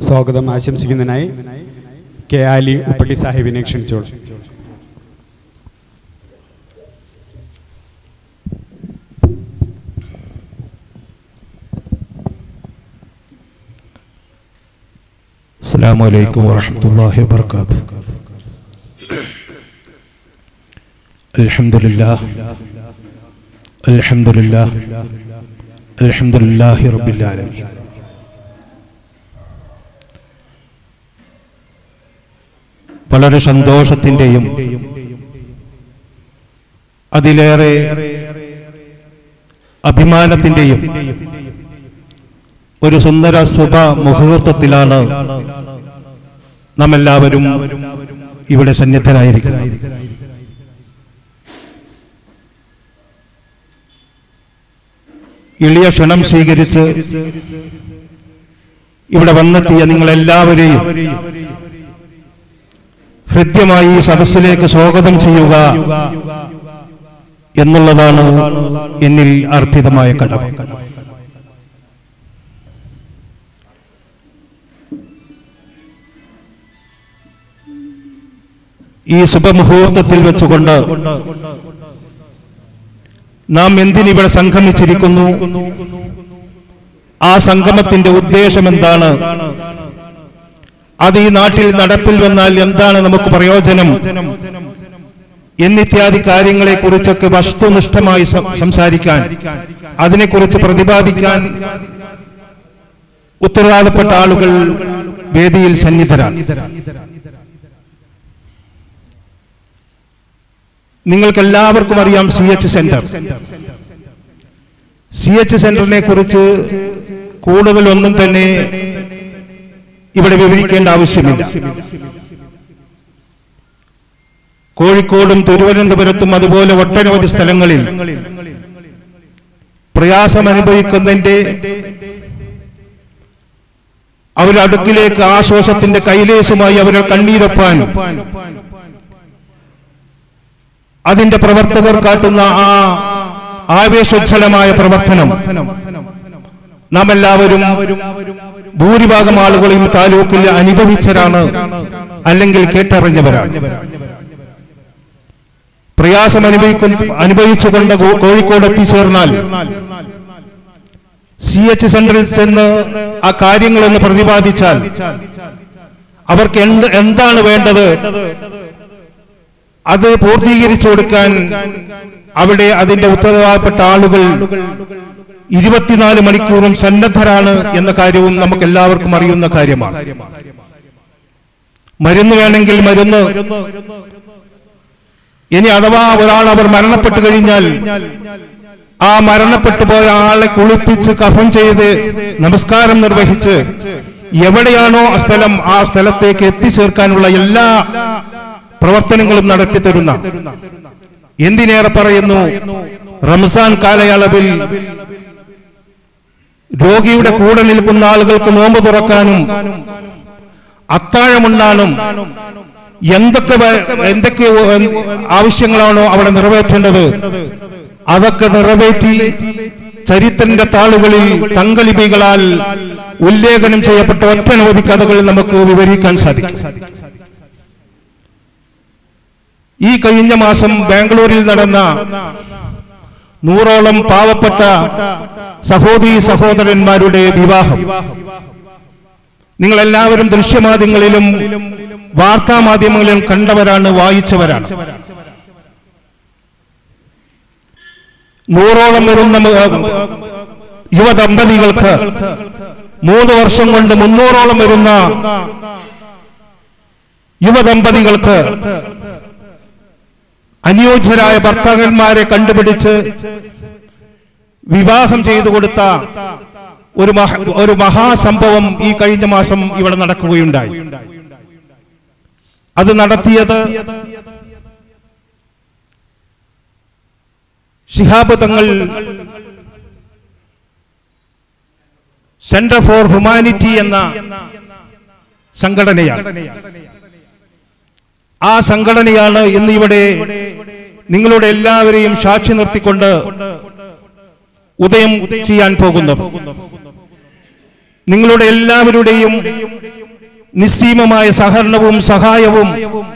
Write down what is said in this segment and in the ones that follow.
സ്വാഗതം ആശംസിക്കുന്നതിനായി കെ ആലി ഉപ്പട്ടി സാഹിബിനെ ക്ഷണിച്ചോളൂ السلام عليكم ورحمة الله وبركاته الحمد لله الحمد لله الحمد لله رب العالمين വളരെ സന്തോഷത്തിൻ്റെയും അതിലേറെ അഭിമാനത്തിൻ്റെയും ഒരു സുന്ദര ശുഭ മുഹൂർത്തത്തിലാണ് നാം എല്ലാവരും ഇവിടെ സന്നിധരായിരിക്കുന്നത് എളിയ ക്ഷണം സ്വീകരിച്ച് ഇവിടെ വന്നെത്തിയ നിങ്ങളെല്ലാവരെയും ഹൃദ്യമായി ഈ സദസ്സിലേക്ക് സ്വാഗതം ചെയ്യുക എന്നുള്ളതാണ് എന്നിൽ അർപ്പിതമായ കടമ ഈ ശുഭമുഹൂർത്തത്തിൽ വെച്ചുകൊണ്ട് നാം എന്തിനിവിടെ സംഗമിച്ചിരിക്കുന്നു ആ സംഗമത്തിന്റെ ഉദ്ദേശം എന്താണ് അത് ഈ നാട്ടിൽ നടപ്പിൽ വന്നാൽ എന്താണ് നമുക്ക് പ്രയോജനം എന്നിത്യാദി കാര്യങ്ങളെ കുറിച്ചൊക്കെ വസ്തുനിഷ്ഠമായി സം- സംസാരിക്കാൻ അതിനെക്കുറിച്ച് പ്രതിപാദിക്കാൻ ഉത്തരവാദപ്പെട്ട ആളുകൾ വേദിയിൽ സന്നിധരാണ് നിങ്ങൾക്ക് എല്ലാവർക്കും അറിയാം C H centre C H സെന്ററിനെ കുറിച്ച് കൂടുതൽ ഒന്നും തന്നെ ഇവിടെ വിവരിക്കേണ്ട ആവശ്യമില്ല കോഴിക്കോടും തിരുവനന്തപുരത്തും അതുപോലെ ഒട്ടനവധി സ്ഥലങ്ങളിൽ പ്രയാസം അനുഭവിക്കുന്നതിന്റെ അവരുടെ അടുക്കിലേക്ക് ആശ്വാസത്തിന്റെ കൈലേശമായി അവരെ കണ്ണീരൊപ്പാൻ അതിന്റെ പ്രവർത്തകർ കാട്ടുന്ന ആ ആവേശോജ്വലമായ പ്രവർത്തനം നാം എല്ലാവരും ഭൂരിഭാഗം ആളുകളും താലൂക്കിൽ അനുഭവിച്ചവരാണ് അല്ലെങ്കിൽ കേട്ടറിഞ്ഞവരാണ് പ്രയാസം അനുഭവിക്കുന്ന അനുഭവിച്ചുകൊണ്ട് കോ- കോഴിക്കോട് എത്തിച്ചേർന്നാൽ സി എച്ച് സെന്ററിൽ ചെന്ന് ആ കാര്യങ്ങളൊന്ന് പ്രതിപാദിച്ചാൽ അവർക്ക് എന്ത് എന്താണ് വേണ്ടത് അത് പൂർത്തീകരിച്ചു കൊടുക്കാൻ അവിടെ അതിന്റെ ഉത്തരവാദപ്പെട്ട ആളുകൾ ഇരുപത്തിനാല് മണിക്കൂറും സന്നദ്ധരാണ് എന്ന കാര്യവും നമുക്ക് എല്ലാവർക്കും അറിയുന്ന കാര്യമാണ് മരുന്ന് വേണമെങ്കിൽ മരുന്ന് ഇനി അഥവാ ഒരാൾ അവർ മരണപ്പെട്ടു കഴിഞ്ഞാൽ ആ മരണപ്പെട്ടു പോയ ആളെ കുളിപ്പിച്ച് കഫം ചെയ്ത് നമസ്കാരം നിർവഹിച്ച് എവിടെയാണോ ആ സ്ഥലം ആ സ്ഥലത്തേക്ക് എത്തിച്ചേർക്കാനുള്ള എല്ലാ പ്രവർത്തനങ്ങളും നടത്തി തരുന്ന എന്തിനേറെ പറയുന്നു റംസാൻ കാലയളവിൽ രോഗിയുടെ കൂടെ നിൽക്കുന്ന ആളുകൾക്ക് നോമ്പ് തുറക്കാനും അത്താഴമുണ്ണാനും എന്തൊക്കെ വേ- എന്തൊക്കെ ഓ- ആവശ്യങ്ങളാണോ അവിടെ നിറവേറ്റേണ്ടത് അതൊക്കെ നിറവേറ്റി ചരിത്രന്റെ താളുകളിൽ തങ്കലിപികളാൽ ഉല്ലേഖനം ചെയ്യപ്പെട്ട ഒറ്റനവധി കഥകൾ നമുക്ക് വിവരിക്കാൻ സാധിക്കും ഈ കഴിഞ്ഞ മാസം ബാംഗ്ലൂരിൽ നടന്ന നൂറോളം പാവപ്പെട്ട സഹോദരി സഹോദരന്മാരുടെ വിവാഹം നിങ്ങൾ എല്ലാവരും ദൃശ്യമാധ്യമങ്ങളിലും വാർത്താ മാധ്യമങ്ങളിലും കണ്ടവരാണ് വായിച്ചവരാണ് നൂറോളം വരുന്ന മ- യുവദമ്പതികൾക്ക് മൂന്ന് വർഷം കൊണ്ട് മുന്നൂറോളം വരുന്ന യുവദമ്പതികൾക്ക് അനുയോജ്യരായ ഭർത്താക്കന്മാരെ കണ്ടുപിടിച്ച് വിവാഹം ചെയ്തു കൊടുത്ത ഒരു മഹ ഒരു മഹാസംഭവം ഈ കഴിഞ്ഞ മാസം ഇവിടെ നടക്കുകയുണ്ടായി അത് നടത്തിയത് ശിഹാബ് തങ്ങൾ സെന്റർ ഫോർ ഹ്യൂമാനിറ്റി എന്ന സംഘടനയാണ് ആ സംഘടനയാണ് ഇന്ന് ഇവിടെ നിങ്ങളുടെ എല്ലാവരെയും സാക്ഷി നിർത്തിക്കൊണ്ട് ഉദയം ചെയ്യാൻ പോകുന്നത് നിങ്ങളുടെ എല്ലാവരുടെയും നിസ്സീമമായ സഹകരണവും സഹായവും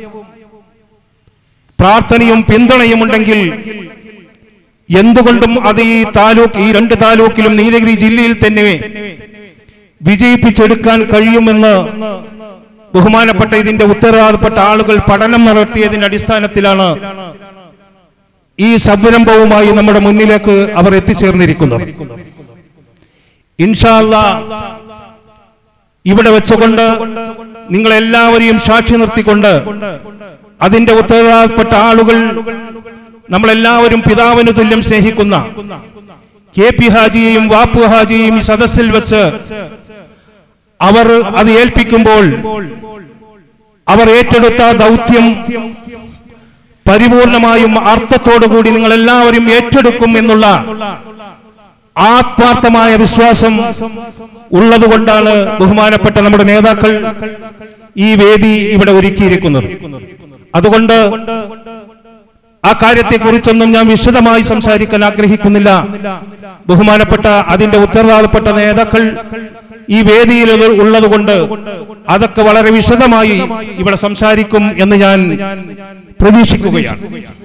പ്രാർത്ഥനയും പിന്തുണയും ഉണ്ടെങ്കിൽ എന്തുകൊണ്ടും അത് ഈ താലൂക്ക് ഈ രണ്ട് താലൂക്കിലും നീലഗിരി ജില്ലയിൽ തന്നെ വിജയിപ്പിച്ചെടുക്കാൻ കഴിയുമെന്ന് ബഹുമാനപ്പെട്ട ഇതിന്റെ ഉത്തരവാദപ്പെട്ട ആളുകൾ പഠനം നടത്തിയതിന്റെ അടിസ്ഥാനത്തിലാണ് ഈ സംരംഭവുമായി നമ്മുടെ മുന്നിലേക്ക് അവർ എത്തിച്ചേർന്നിരിക്കുന്നത് ഇൻഷാല്ല ഇവിടെ വെച്ചുകൊണ്ട് നിങ്ങൾ എല്ലാവരെയും സാക്ഷി നിർത്തിക്കൊണ്ട് അതിന്റെ ഉത്തരവാദപ്പെട്ട ആളുകൾ നമ്മളെല്ലാവരും പിതാവിന് തുല്യം സ്നേഹിക്കുന്ന കെ പി ഹാജിയെയും വാപ്പു ഹാജിയെയും ഈ സദസ്സിൽ വെച്ച് അവർ അത് ഏൽപ്പിക്കുമ്പോൾ അവർ ഏറ്റെടുത്ത ദൗത്യം പരിപൂർണമായും അർത്ഥത്തോടുകൂടി നിങ്ങൾ എല്ലാവരും ഏറ്റെടുക്കും എന്നുള്ള ആത്മാർത്ഥമായ വിശ്വാസം ഉള്ളതുകൊണ്ടാണ് ബഹുമാനപ്പെട്ട നമ്മുടെ നേതാക്കൾ ഈ വേദി ഇവിടെ ഒരുക്കിയിരിക്കുന്നത് അതുകൊണ്ട് ആ കാര്യത്തെക്കുറിച്ചൊന്നും ഞാൻ വിശദമായി സംസാരിക്കാൻ ആഗ്രഹിക്കുന്നില്ല ബഹുമാനപ്പെട്ട അതിന്റെ ഉത്തരവാദപ്പെട്ട നേതാക്കൾ ഈ വേദിയിൽ ഉള്ളതുകൊണ്ട് അതൊക്കെ വളരെ വിശദമായി ഇവിടെ സംസാരിക്കും എന്ന് ഞാൻ പ്രതീക്ഷിക്കുകയാണ്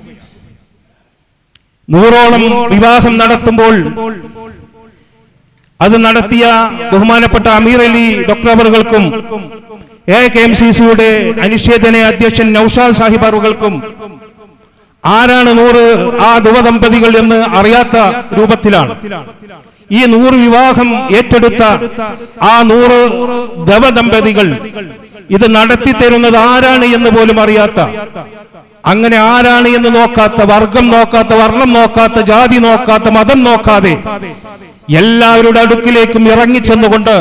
നൂറോളം വിവാഹം നടത്തുമ്പോൾ അത് നടത്തിയ ബഹുമാനപ്പെട്ട അമീർ അലി ഡോക്ടർ അവറുകൾക്കും എ കെ എം സി സിയുടെ അനിഷേധന അധ്യക്ഷൻ നൌഷാദ് സാഹിബ് അവറുകൾക്കും ആരാണ് നൂറ് ആ യുവദമ്പതികൾ എന്ന് അറിയാത്ത രൂപത്തിലാണ് ഈ നൂറ് വിവാഹം ഏറ്റെടുത്ത ആ നൂറ് ദവദമ്പതികൾ ഇത് നടത്തി തരുന്നത് ആരാണ് എന്ന് പോലും അറിയാത്ത അങ്ങനെ ആരാണ് എന്ന് നോക്കാത്ത വർഗം നോക്കാത്ത വർണ്ണം നോക്കാത്ത ജാതി നോക്കാത്ത മതം നോക്കാതെ എല്ലാവരുടെ അടുക്കിലേക്കും ഇറങ്ങിച്ചെന്നുകൊണ്ട്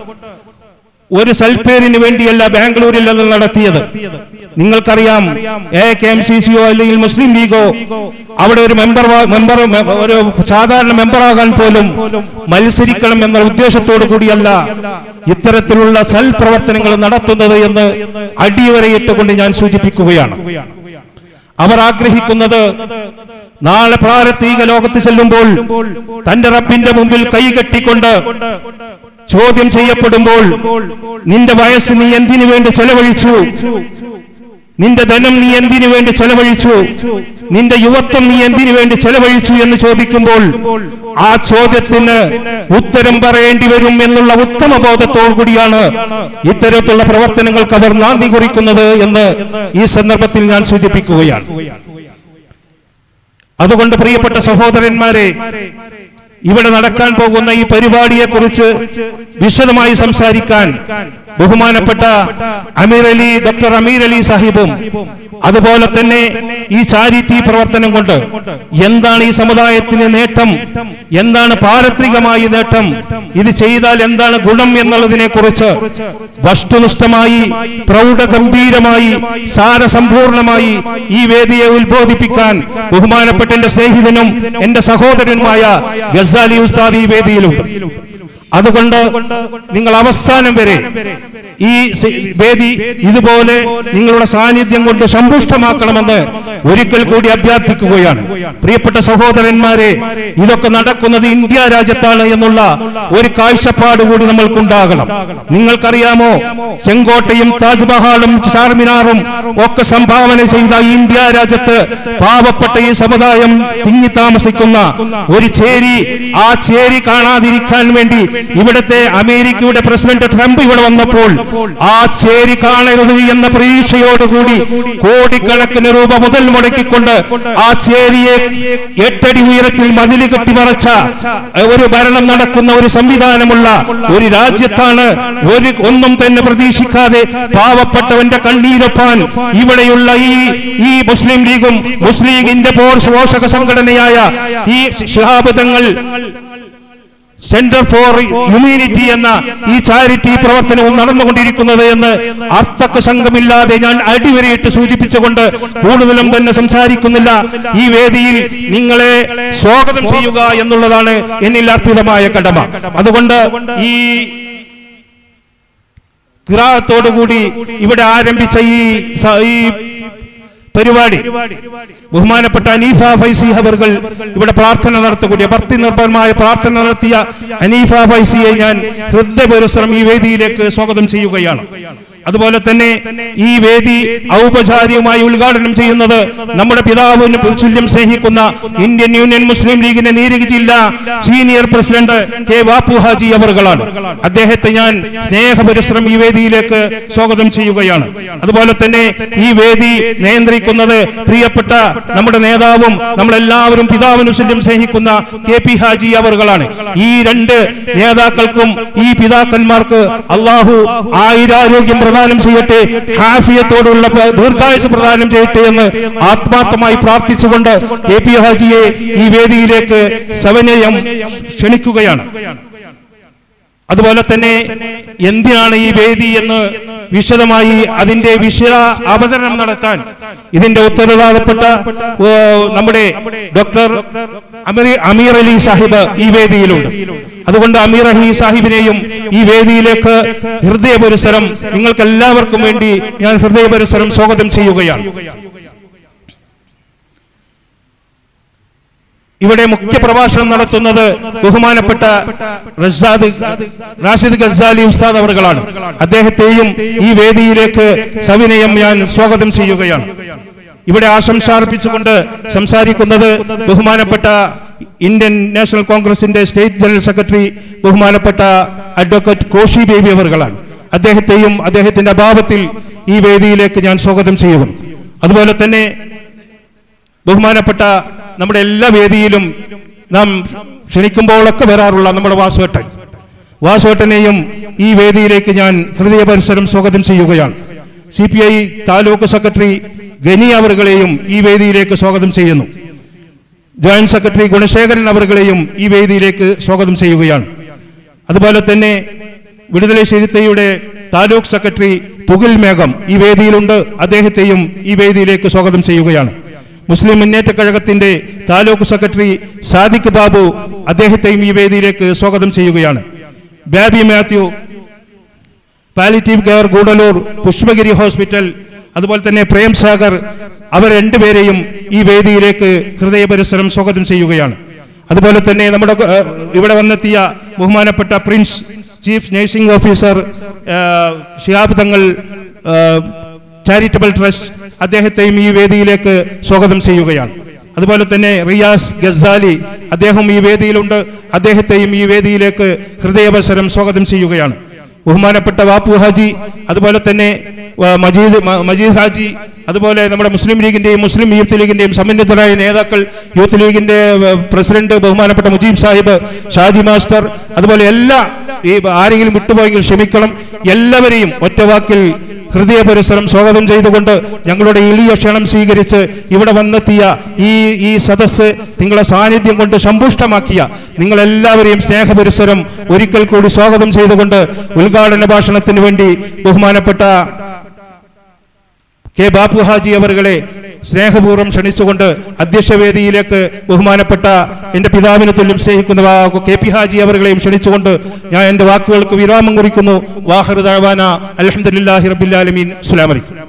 ഒരു സൽപ്പേരിന് വേണ്ടിയല്ല ബാംഗ്ലൂരിൽ അത് നടത്തിയത് നിങ്ങൾക്കറിയാം എ കെ എം സി സിയോ അല്ലെങ്കിൽ മുസ്ലിം ലീഗോ അവിടെ ഒരു മെമ്പർ മെമ്പർ ഒരു സാധാരണ മെമ്പറാകാൻ പോലും മത്സരിക്കണം എന്ന ഉദ്ദേശത്തോടു കൂടിയല്ല ഇത്തരത്തിലുള്ള സൽപ്രവർത്തനങ്ങൾ നടത്തുന്നത് എന്ന് അടിവരയിട്ടുകൊണ്ട് ഞാൻ സൂചിപ്പിക്കുകയാണ് അവർ ആഗ്രഹിക്കുന്നത് നാളെ പ്രാരത്തീക ലോകത്ത് ചെല്ലുമ്പോൾ തന്റെ റബ്ബിന്റെ മുമ്പിൽ കൈകെട്ടിക്കൊണ്ട് ചോദ്യം ചെയ്യപ്പെടുമ്പോൾ നിന്റെ വയസ്സ് നീ എന്തിനു വേണ്ടി ചെലവഴിച്ചു നിന്റെ ധനം നീ എന്തിനു വേണ്ടി ചെലവഴിച്ചു നിന്റെ യുവത്വം നീ എന്തിനു വേണ്ടി ചെലവഴിച്ചു എന്ന് ചോദിക്കുമ്പോൾ ആ ചോദ്യത്തിന് ഉത്തരം പറയേണ്ടി വരും എന്നുള്ള ഉത്തമ ബോധത്തോടു കൂടിയാണ് ഇത്തരത്തിലുള്ള പ്രവർത്തനങ്ങൾക്ക് അവർ നാന്ദി കുറിക്കുന്നത് എന്ന് ഈ സന്ദർഭത്തിൽ ഞാൻ സൂചിപ്പിക്കുകയാണ് അതുകൊണ്ട് പ്രിയപ്പെട്ട സഹോദരന്മാരെ ഇവിടെ നടക്കാൻ പോകുന്ന ഈ പരിപാടിയെ കുറിച്ച് വിശദമായി സംസാരിക്കാൻ ബഹുമാനപ്പെട്ട അമീർ അലി ഡോക്ടർ അമീർ അലി സാഹിബും അതുപോലെ തന്നെ ഈ ചാരിറ്റി പ്രവർത്തനം കൊണ്ട് എന്താണ് ഈ സമുദായത്തിന് നേട്ടം എന്താണ് പാരത്രികമായി നേട്ടം ഇത് ചെയ്താൽ എന്താണ് ഗുണം എന്നുള്ളതിനെ കുറിച്ച് വസ്തുനിഷ്ഠമായി പ്രൗഢഗംഭീരമായി സാരസമ്പൂർണമായി ഈ വേദിയെ ഉത്ബോധിപ്പിക്കാൻ ബഹുമാനപ്പെട്ട എന്റെ സ്നേഹിതനും എന്റെ സഹോദരനുമായ ഗസാലി ഉസ്താദ് ഈ വേദിയിലുണ്ട് അതുകൊണ്ട് നിങ്ങൾ അവസാനം വരെ ഈ സ- വേദി ഇതുപോലെ നിങ്ങളുടെ സാന്നിധ്യം കൊണ്ട് സമ്പുഷ്ടമാക്കണമെന്ന് ഒരിക്കൽ കൂടി അഭ്യർത്ഥിക്കുകയാണ് പ്രിയപ്പെട്ട സഹോദരന്മാരെ ഇതൊക്കെ നടക്കുന്നത് ഇന്ത്യ രാജ്യത്താണ് എന്നുള്ള ഒരു കാഴ്ചപ്പാട് കൂടി നമ്മൾക്കുണ്ടാകണം നിങ്ങൾക്കറിയാമോ ചെങ്കോട്ടയും താജ്മഹാളും ചാർമിനാറും ഒക്കെ സംഭാവന ചെയ്ത ഈ ഇന്ത്യ രാജ്യത്ത് പാവപ്പെട്ട ഈ സമുദായം തിങ്ങി താമസിക്കുന്ന ഒരു ചേരി ആ ചേരി കാണാതിരിക്കാൻ വേണ്ടി ഇവിടുത്തെ അമേരിക്കയുടെ പ്രസിഡന്റ് ട്രംപ് ഇവിടെ വന്നപ്പോൾ ആ ചേരി കാണരുത് എന്ന പ്രതീക്ഷയോടുകൂടി കോടിക്കണക്കിന് രൂപ മുതൽ മുടക്കിക്കൊണ്ട് ആ ചേരിയെ എട്ടടി ഉയരത്തിൽ മതില് കെട്ടിമറച്ച ഒരു ഭരണം നടക്കുന്ന ഒരു സംവിധാനമുള്ള ഒരു രാജ്യത്താണ് ഒരു ഒന്നും തന്നെ പ്രതീക്ഷിക്കാതെ പാവപ്പെട്ടവന്റെ കണ്ണീരൊപ്പാൻ ഇവിടെയുള്ള ഈ ഈ മുസ്ലിം ലീഗും മുസ്ലിം ലീഗിന്റെ പോഷക സംഘടനയായ ഈ ശിഹാബിതങ്ങൾ സെന്റർ ഫോർ ഹ്യൂമാനിറ്റി എന്ന ഈ ചാരിറ്റി പ്രവർത്തനവും നടന്നുകൊണ്ടിരിക്കുന്നത് എന്ന് അർത്ഥക്ക് സംഘമില്ലാതെ ഞാൻ അടിവരയിട്ട് സൂചിപ്പിച്ചുകൊണ്ട് കൂടുതലും തന്നെ സംസാരിക്കുന്നില്ല ഈ വേദിയിൽ നിങ്ങളെ സ്വാഗതം ചെയ്യുക എന്നുള്ളതാണ് എന്നിൽ അർപ്പിതമായ കടമ അതുകൊണ്ട് ഈ ഗ്രാഹത്തോടുകൂടി ഇവിടെ ആരംഭിച്ച ഈ സ- ഈ പരിപാടി ബഹുമാനപ്പെട്ട അനീഫ ഫൈസി അവർകൾ ഇവിടെ പ്രാർത്ഥന നടത്തக்கூடிய ഭക്തി നിർഭരമായ പ്രാർത്ഥന നടത്തിയ അനീഫ ഫൈസിയെ ഞാൻ ഹൃദയപരിശ്രം ഈ വേദിയിലേക്ക് സ്വാഗതം ചെയ്യുകയാണ് അതുപോലെ തന്നെ ഈ വേദി ഔപചാരികമായി ഉദ്ഘാടനം ചെയ്യുന്നത് നമ്മുടെ പിതാവിന് തുല്യം സ്നേഹിക്കുന്ന ഇന്ത്യൻ യൂണിയൻ മുസ്ലിം ലീഗിന്റെ നീരജ് ജില്ലാ senior president K Bapu Haji അവർകളാണ് അദ്ദേഹത്തെ ഞാൻ സ്നേഹപരിശ്രം ഈ വേദിയിലേക്ക് സ്വാഗതം ചെയ്യുകയാണ് അതുപോലെ തന്നെ ഈ വേദി നിയന്ത്രിക്കുന്നത് പ്രിയപ്പെട്ട നമ്മുടെ നേതാവും നമ്മളെല്ലാവരും പിതാവിന് തുല്യം സ്നേഹിക്കുന്ന കെ പി ഹാജി അവർകളാണ് ഈ രണ്ട് നേതാക്കൾക്കും ഈ പിതാക്കന്മാർക്ക് അള്ളാഹു ആയിരാരോഗ്യം പ്രദാനം ചെയ്യട്ടെ ഹാഫിയത്തോടുള്ള പ- ദീർഘായുസ് പ്രദാനം ചെയ്യട്ടെ എന്ന് ആത്മാർത്ഥമായി പ്രാർത്ഥിച്ചുകൊണ്ട് കെ പി ഹാജിയെ ഈ വേദിയിലേക്ക് സവനയം ക്ഷണിക്കുകയാണ് അതുപോലെ തന്നെ എന്തിനാണ് ഈ വേദി എന്ന് വിശദമായി അതിന്റെ വിശദ അവതരണം നടത്താൻ ഇതിന്റെ ഉത്തരവാദപ്പെട്ട ഓ, നമ്മുടെ ഡോക്ടർ അമീർ അമീർ അലി സാഹിബ് ഈ വേദിയിലുണ്ട് അതുകൊണ്ട് അമീർ അലി സാഹിബിനെയും ഈ വേദിയിലേക്ക് ഹൃദയപരിസരം നിങ്ങൾക്ക് എല്ലാവർക്കും വേണ്ടി ഞാൻ ഹൃദയപരിസരം സ്വാഗതം ചെയ്യുകയാണ് ഇവിടെ മുഖ്യ പ്രഭാഷണം നടത്തുന്നത് ബഹുമാനപ്പെട്ട റസാദ് റാഷിദ് ഗസാലി ഉസ്താദ് അവർകളാണ് അദ്ദേഹത്തെയും ഈ വേദിയിലേക്ക് സവിനയം ഞാൻ സ്വാഗതം ചെയ്യുകയാണ് ഇവിടെ ആശംസ അർപ്പിച്ചുകൊണ്ട് സംസാരിക്കുന്നത് ബഹുമാനപ്പെട്ട ഇന്ത്യൻ നാഷണൽ കോൺഗ്രസിന്റെ സ്റ്റേറ്റ് ജനറൽ സെക്രട്ടറി ബഹുമാനപ്പെട്ട അഡ്വക്കേറ്റ് കോശി ബേബി അവർകളാണ് അദ്ദേഹത്തെയും അദ്ദേഹത്തിന്റെ അഭാവത്തിൽ ഈ വേദിയിലേക്ക് ഞാൻ സ്വാഗതം ചെയ്യുന്നു അതുപോലെ തന്നെ ബഹുമാനപ്പെട്ട നമ്മുടെ എല്ലാ വേദിയിലും നാം ക്ഷണിക്കുമ്പോഴൊക്കെ വരാറുള്ള നമ്മുടെ വാസുവേട്ടൻ വാസുവേട്ടനെയും ഈ വേദിയിലേക്ക് ഞാൻ ഹൃദയപരിസരം സ്വാഗതം ചെയ്യുകയാണ് C P I taluk secretary Gani അവറുകളെയും ഈ വേദിയിലേക്ക് സ്വാഗതം ചെയ്യുന്നു ജോയിന്റ് സെക്രട്ടറി ഗുണശേഖരൻ അവറുകളെയും ഈ വേദിയിലേക്ക് സ്വാഗതം ചെയ്യുകയാണ് അതുപോലെ തന്നെ വിടുതല ശരിത്തയുടെ താലൂക്ക് സെക്രട്ടറി തുകിൽ മേഘം ഈ വേദിയിലുണ്ട് അദ്ദേഹത്തെയും ഈ വേദിയിലേക്ക് സ്വാഗതം ചെയ്യുകയാണ് മുസ്ലിം മുന്നേറ്റ കഴകത്തിന്റെ താലൂക്ക് സെക്രട്ടറി സാദിഖ് ബാബു അദ്ദേഹത്തെയും ഈ വേദിയിലേക്ക് സ്വാഗതം ചെയ്യുകയാണ് Bobby Mathew palliative care Gudalur Pushpagiri hospital അതുപോലെ തന്നെ പ്രേം സാഗർ അവർ രണ്ടുപേരെയും ഈ വേദിയിലേക്ക് ഹൃദയപരിസരം സ്വാഗതം ചെയ്യുകയാണ് അതുപോലെ തന്നെ നമ്മുടെ ഏഹ്, ഇവിടെ വന്നെത്തിയ ബഹുമാനപ്പെട്ട പ്രിൻസ് ചീഫ് നഴ്സിംഗ് ഓഫീസർ ഏഹ്, ഷിഹാബ് തങ്ങൾ ഏഹ്, ചാരിറ്റബിൾ ട്രസ്റ്റ് അദ്ദേഹത്തെയും ഈ വേദിയിലേക്ക് സ്വാഗതം ചെയ്യുകയാണ് അതുപോലെ തന്നെ റിയാസ് ഗസാലി അദ്ദേഹം ഈ വേദിയിലുണ്ട് അദ്ദേഹത്തെയും ഈ വേദിയിലേക്ക് ഹൃദയവസരം സ്വാഗതം ചെയ്യുകയാണ് ബഹുമാനപ്പെട്ട വാപ്പു ഹാജി അതുപോലെ തന്നെ ആ, മജീദ് മ- മജീദ് ഹാജി അതുപോലെ നമ്മുടെ മുസ്ലിം ലീഗിന്റെയും മുസ്ലിം യൂത്ത് ലീഗിന്റെയും സമന്വിതരായ നേതാക്കൾ യൂത്ത് ലീഗിന്റെ ആ, പ്രസിഡന്റ് ബഹുമാനപ്പെട്ട മുജീബ് സാഹിബ് ഷാജി മാസ്റ്റർ അതുപോലെ എല്ലാ ഈ ആരെങ്കിലും വിട്ടുപോയെങ്കിൽ ക്ഷമിക്കണം എല്ലാവരെയും ഒറ്റവാക്കിൽ ഹൃദയ പരിസരം സ്വാഗതം ചെയ്തുകൊണ്ട് ഞങ്ങളുടെ എളിയ ക്ഷണം സ്വീകരിച്ച് ഇവിടെ വന്നെത്തിയ ഈ ഈ സദസ്സ് നിങ്ങളെ സാന്നിധ്യം കൊണ്ട് സമ്പുഷ്ടമാക്കിയ നിങ്ങളെല്ലാവരെയും സ്നേഹപരിസരം ഒരിക്കൽ കൂടി സ്വാഗതം ചെയ്തുകൊണ്ട് ഉദ്ഘാടന ഭാഷണത്തിന് വേണ്ടി ബഹുമാനപ്പെട്ട കെ ബാപ്പു ഹാജി അവറുകളെ സ്നേഹപൂർവ്വം ക്ഷണിച്ചുകൊണ്ട് അധ്യക്ഷവേദിയിലേക്ക് ബഹുമാനപ്പെട്ട എന്റെ പിതാവിനെ തുല്യം സ്നേഹിക്കുന്ന വാ- കെ പി ഹാജി അവറുകളെയും ക്ഷണിച്ചുകൊണ്ട് ഞാൻ എന്റെ വാക്കുകൾക്ക് വിരാമം കുറിക്കുന്നു വാഹൃദാന അലഹമുല്ലാഹി റബിൻ അസ്സലാമലൈക്കും